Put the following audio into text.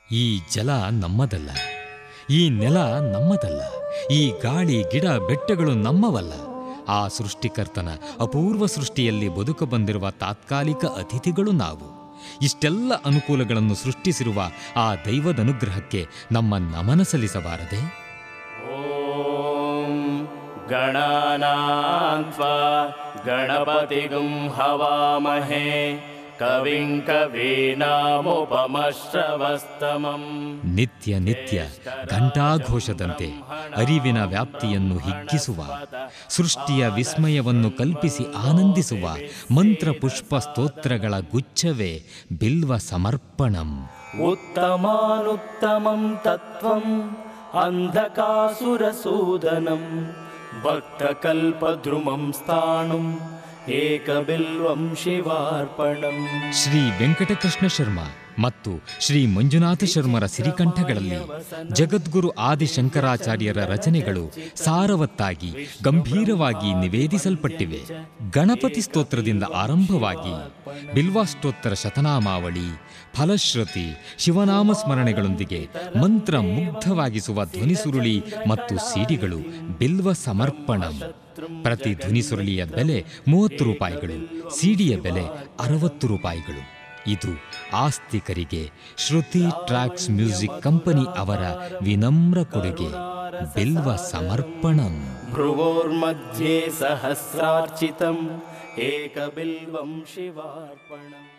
ಈ ಜಲ ನಮ್ಮದಲ್ಲ ಈ ನೆಲ ನಮ್ಮದಲ್ಲ ಈ ಗಾಳಿ ಗಿಡ ಬೆಟ್ಟಗಳು ನಮ್ಮವಲ್ಲ ಆ ಸೃಷ್ಟಿಕರ್ತನ ಅಪೂರ್ವ ಸೃಷ್ಟಿಯಲ್ಲಿ ಬದುಕು ಬಂದಿರುವ ತಾತ್ಕಾಲಿಕ ಅತಿಥಿಗಳು ನಾವು ಇಷ್ಟೆಲ್ಲ ಅನುಕೂಲಗಳನ್ನು ಸೃಷ್ಟಿಸಿರುವ ಆ ದೈವದನುಗ್ರಹಕ್ಕೆ ನಮ್ಮ ನಮನ ಸಲ್ಲಿಸಬಾರದೆ ॐ गणानां त्वा गणपतिगुं हवामहे कविं कवीनामुपमश्रवस्तमम् ನಿತ್ಯ ನಿತ್ಯ ಘಂಟಾಘೋಷದಂತೆ ಅರಿವಿನ ವ್ಯಾಪ್ತಿಯನ್ನು ಹಿಗ್ಗಿಸುವ ಸೃಷ್ಟಿಯ ವಿಸ್ಮಯವನ್ನು ಕಲ್ಪಿಸಿ ಆನಂದಿಸುವ ಮಂತ್ರ ಪುಷ್ಪ ಸ್ತೋತ್ರಗಳ ಗುಚ್ಛವೇ ಬಿಲ್ವ ಸಮರ್ಪಣಂ उत्तमानुत्तमं तत्त्वम् अन्धकासुरसूदनं भक्तकल्पद्रुमं स्थाणुम् एकबिल्वं शिवार्पणम् ಶ್ರೀ ವೆಂಕಟಕೃಷ್ಣ ಶರ್ಮ ಮತ್ತು ಶ್ರೀ ಮಂಜುನಾಥ ಶರ್ಮರ ಸಿರಿಕಂಠಗಳಲ್ಲಿ ಜಗದ್ಗುರು ಆದಿಶಂಕರಾಚಾರ್ಯರ ರಚನೆಗಳು ಸಾರವತ್ತಾಗಿ ಗಂಭೀರವಾಗಿ ನಿವೇದಿಸಲ್ಪಟ್ಟಿವೆ ಗಣಪತಿ ಸ್ತೋತ್ರದಿಂದ ಆರಂಭವಾಗಿ ಬಿಲ್ವಾಷ್ಟೋತ್ತರ ಶತನಾಮಾವಳಿ ಫಲಶ್ರುತಿ ಶಿವನಾಮ ಸ್ಮರಣೆಗಳೊಂದಿಗೆ ಮಂತ್ರ ಮುಗ್ಧವಾಗಿಸುವ ಧ್ವನಿಸುರುಳಿ ಮತ್ತು ಸಿಡಿಗಳು ಬಿಲ್ವ ಸಮರ್ಪಣಂ ಪ್ರತಿ ಧ್ವನಿಸುರುಳಿಯ ಬೆಲೆ ಮೂವತ್ತು ರೂಪಾಯಿಗಳು ಸಿಡಿಯ ಬೆಲೆ ಅರವತ್ತು ರೂಪಾಯಿಗಳು ಇದು ಆಸ್ತಿಕರಿಗೆ ಶ್ರುತಿ ಟ್ರ್ಯಾಕ್ಸ್ ಮ್ಯೂಸಿಕ್ ಕಂಪನಿ ಅವರ ವಿನಮ್ರ ಕೊಡುಗೆ ಬಿಲ್ವ ಸಮರ್ಪಣಂ भ्रुवोर्मध्ये सहस्रार्चितम् एकबिल्वं शिवार्पणम्